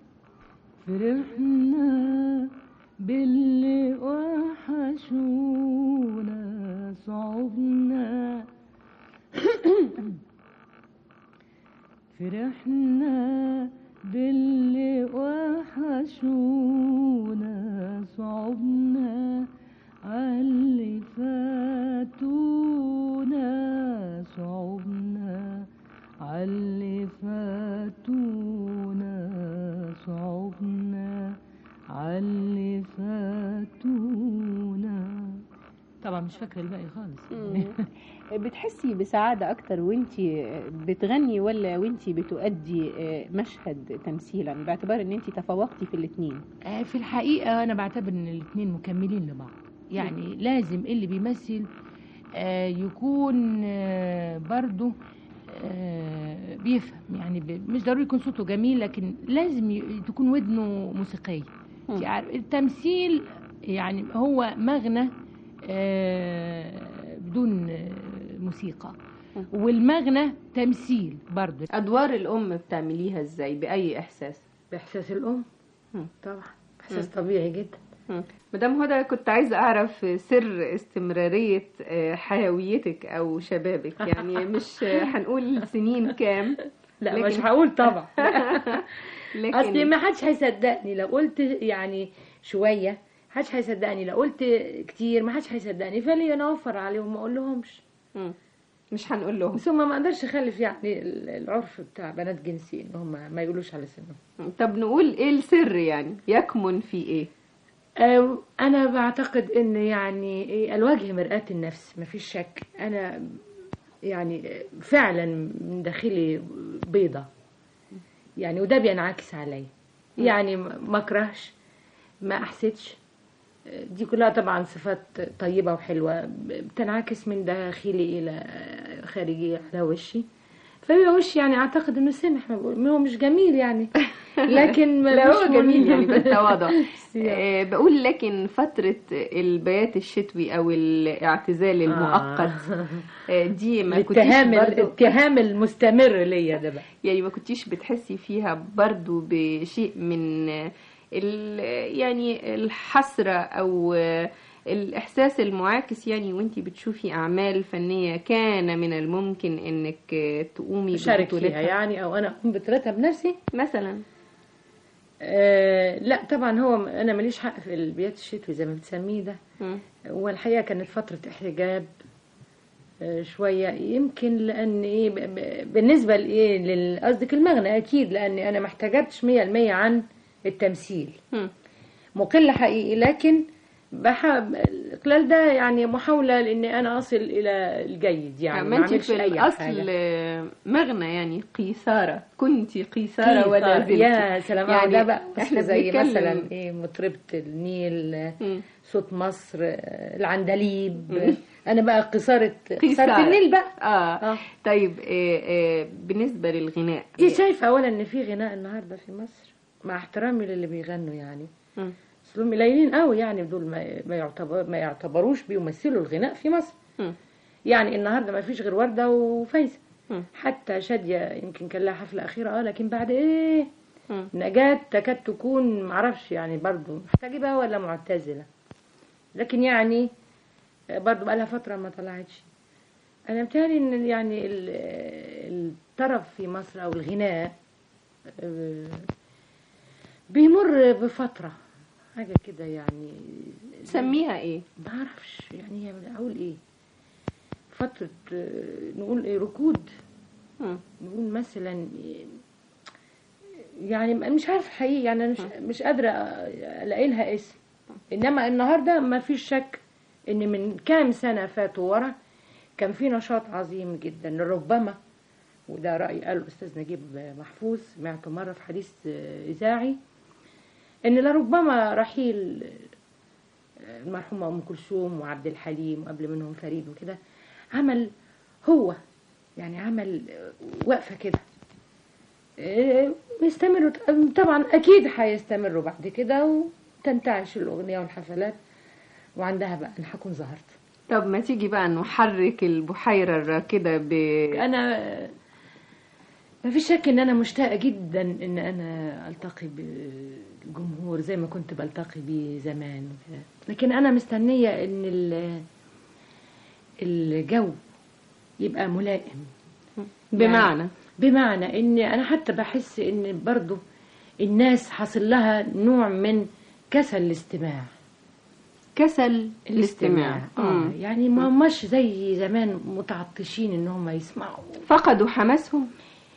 فرحنا باللي وحشونا صعبنا فرحنا باللي وحشونا صعبنا عاللي فاتونا صعبنا عاللي فاتونا صعبنا عاللي فاتونا طبعا مش فاكره الباقي خالص مم. بتحسي بسعادة أكتر وانتي بتغني ولا وانتي بتؤدي آه، مشهد تمثيلا باعتبار ان انتي تفوقتي في الاتنين آه، في الحقيقة أنا بعتبر إن الاتنين مكملين لبعض يعني لازم اللي بيمثل آه، يكون آه، برضه آه، بيفهم يعني ب- مش ضروري يكون صوته جميل لكن لازم ي- تكون ودنه موسيقية انت عارف التمثيل يعني هو مغنى آه، بدون آه، موسيقى والمغنى تمثيل برضه أدوار الأم بتعمليها ازاي بأي إحساس؟ بإحساس الأم مم. طبعا إحساس مم. طبيعي جدا مم. مدام هدى كنت عايزة أعرف سر استمرارية آه، حيويتك أو شبابك يعني مش آه، هنقول سنين كام لا لكن- مش هقول طبعا لكن اصل ما حدش هيصدقني لو قلت يعني شويه حدش هيصدقني لو قلت كتير ما حدش هيصدقني فليه انا اوفر عليهم ما اقول لهمش مش هنقول لهم ثم ما اقدرش اخلف يعني ال- العرف بتاع بنات جنسي ان هم ما يقولوش على سنهم طب نقول ايه السر يعني يكمن في ايه آه، انا بعتقد ان يعني إيه، الوجه مرآة النفس ما فيش شك انا يعني فعلا من داخلي بيضة يعني وده بينعكس عليا يعني ما اكرهش ما احسدش دي كلها طبعا صفات طيبة وحلوة بتنعكس من داخلي إلى خارجي على وشي فبيبقى وش يعني اعتقد انه سمح ما بقول- هو مش جميل يعني لكن ما لا مش هو جميل يعني مهم. بالتواضع آه، بقول لكن فترة البيات الشتوي أو الاعتزال المؤقت آه، دي ما كنتيش الاتهام برضو الاتهام المستمر ليا ده بقى يعني ما كنتيش بتحسي فيها برضو بشيء من ال يعني الحسرة أو الإحساس المعاكس يعني وانتي بتشوفي أعمال فنية كان من الممكن إنك تقومي شارك فيها ببطولتها؟ يعني او انا اقوم بطولتها بنفسي مثلا آه لا طبعا هو انا ماليش حق في البيات الشتوي زي ما بتسميه ده والحقيقه كانت فتره احتجاب آه شويه يمكن لان ايه ب- ب- بالنسبه لايه لل- قصدك المغنى اكيد لان انا ما احتجبتش 100% عن التمثيل مقل حقيقي لكن بحب الاقلال ده يعني محاوله لاني انا اصل الى الجيد يعني ما انت أعملش في أي الأصل حاجة. مغنى يعني قيثارة كنتي قيثارة ولا قيثارة. زلتي يا سلام يعني ده بقى احنا زي بنتكلم مثلا ايه مطربة النيل صوت مصر آه، العندليب انا بقى قصارة قصارة النيل بقى اه, آه. طيب آه آه بالنسبة للغناء دي شايفة اولا ان في غناء النهاردة في مصر مع احترامي للي بيغنوا يعني مم. اصلهم قليلين قوي يعني دول ما ما, يعتبر ما يعتبروش بيمثلوا الغناء في مصر مم. يعني النهارده ما فيش غير وردة وفايزة مم. حتى شادية يمكن كان لها حفلة أخيرة اه لكن بعد ايه مم. نجاة تكاد تكون معرفش يعني برضو محتجبة ولا معتزلة لكن يعني برضو بقالها فترة ما طلعتش أنا متهيألي إن يعني ال- الطرب في مصر أو الغناء آه، بيمر بفترة حاجة كده يعني سميها ايه؟ ما اعرفش يعني هي اقول ايه فترة آه، نقول ايه ركود نقول مثلا إيه، يعني مش عارف حقيقي يعني انا مش, مش قادرة الاقي لها اسم انما النهارده ما فيش شك ان من كام سنة فاتوا ورا كان في نشاط عظيم جدا لربما وده رأي قاله الأستاذ نجيب محفوظ سمعته مرة في حديث آه، إذاعي إن لربما رحيل آه، المرحومة أم كلثوم وعبد الحليم وقبل منهم فريد وكده عمل هو يعني عمل آه، وقفة كده آه، يستمروا طبعا أكيد هيستمروا بعد كده وتنتعش الأغنية والحفلات وعندها بقى أنا هكون ظهرت طب ما تيجي بقى نحرك البحيرة الراكدة ب انا ما فيش شك ان انا مشتاقه جدا ان انا التقي بالجمهور زي ما كنت بلتقي بيه زمان وكده. لكن انا مستنيه ان ال- الجو يبقى ملائم بمعنى؟ يعني بمعنى ان انا حتى بحس ان برضو الناس حصل لها نوع من كسل الاستماع كسل الاستماع اه مم. يعني ما هماش زي زمان متعطشين ان هم يسمعوا فقدوا حماسهم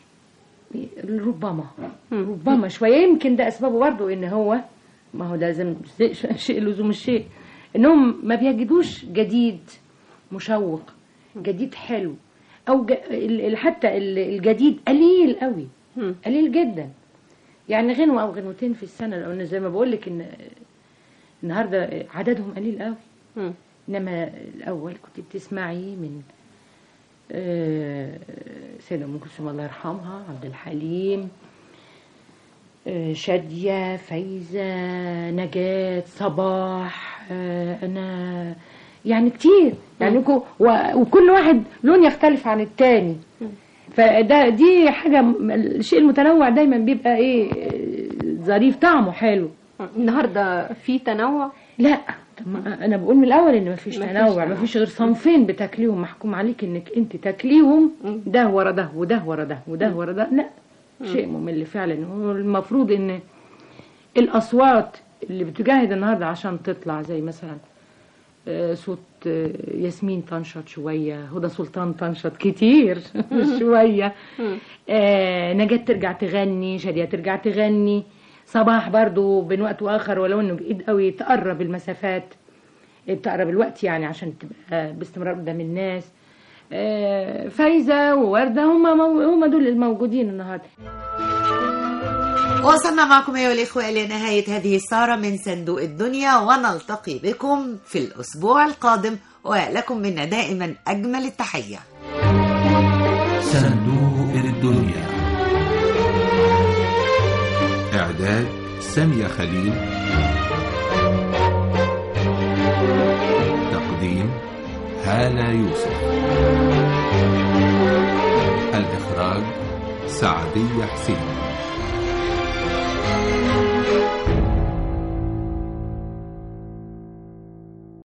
ربما ربما شويه يمكن ده اسبابه برضه ان هو ما هو لازم شيء- شيء لزوم الشيء انهم ما بيجدوش جديد مشوق جديد حلو او ج... ال- ال- حتى ال- الجديد قليل قوي قليل جدا يعني غنوه او غنوتين في السنه لان زي ما بقول لك ان النهارده عددهم قليل قوي انما الاول كنت بتسمعي من آه، سيدة أم كلثوم الله يرحمها عبد الحليم آه، شادية فايزة نجاة صباح آه، أنا يعني كتير يعني كو- و- وكل واحد لون يختلف عن التاني فده دي حاجة م- الشيء المتنوع دايما بيبقى ايه آه، ظريف طعمه حلو النهارده في تنوع لا طب ما انا بقول من الاول ان مفيش مفيش تنوع تنوع. مفيش غير صنفين بتاكليهم محكوم عليك انك انت تاكليهم ده ورا ده وده ورا ده وده ورا ده لا شيء ممل فعلا والمفروض ان الاصوات اللي بتجاهد النهارده عشان تطلع زي مثلا آه، صوت آه، ياسمين تنشط شويه هدى سلطان تنشط كتير شويه آه، نجاة ترجع تغني شادية ترجع تغني صباح برضو بين وقت واخر ولو انه بعيد قوي تقرب المسافات تقرب الوقت يعني عشان تبقى باستمرار قدام الناس آه، فايزة ووردة هم هم دول الموجودين النهارده وصلنا معكم أيها الإخوة إلى نهاية هذه السهرة من صندوق الدنيا ونلتقي بكم في الأسبوع القادم ولكم منا دائما أجمل التحية صندوق الدنيا إعداد سامية خليل تقديم هالة يوسف الإخراج سعدية حسين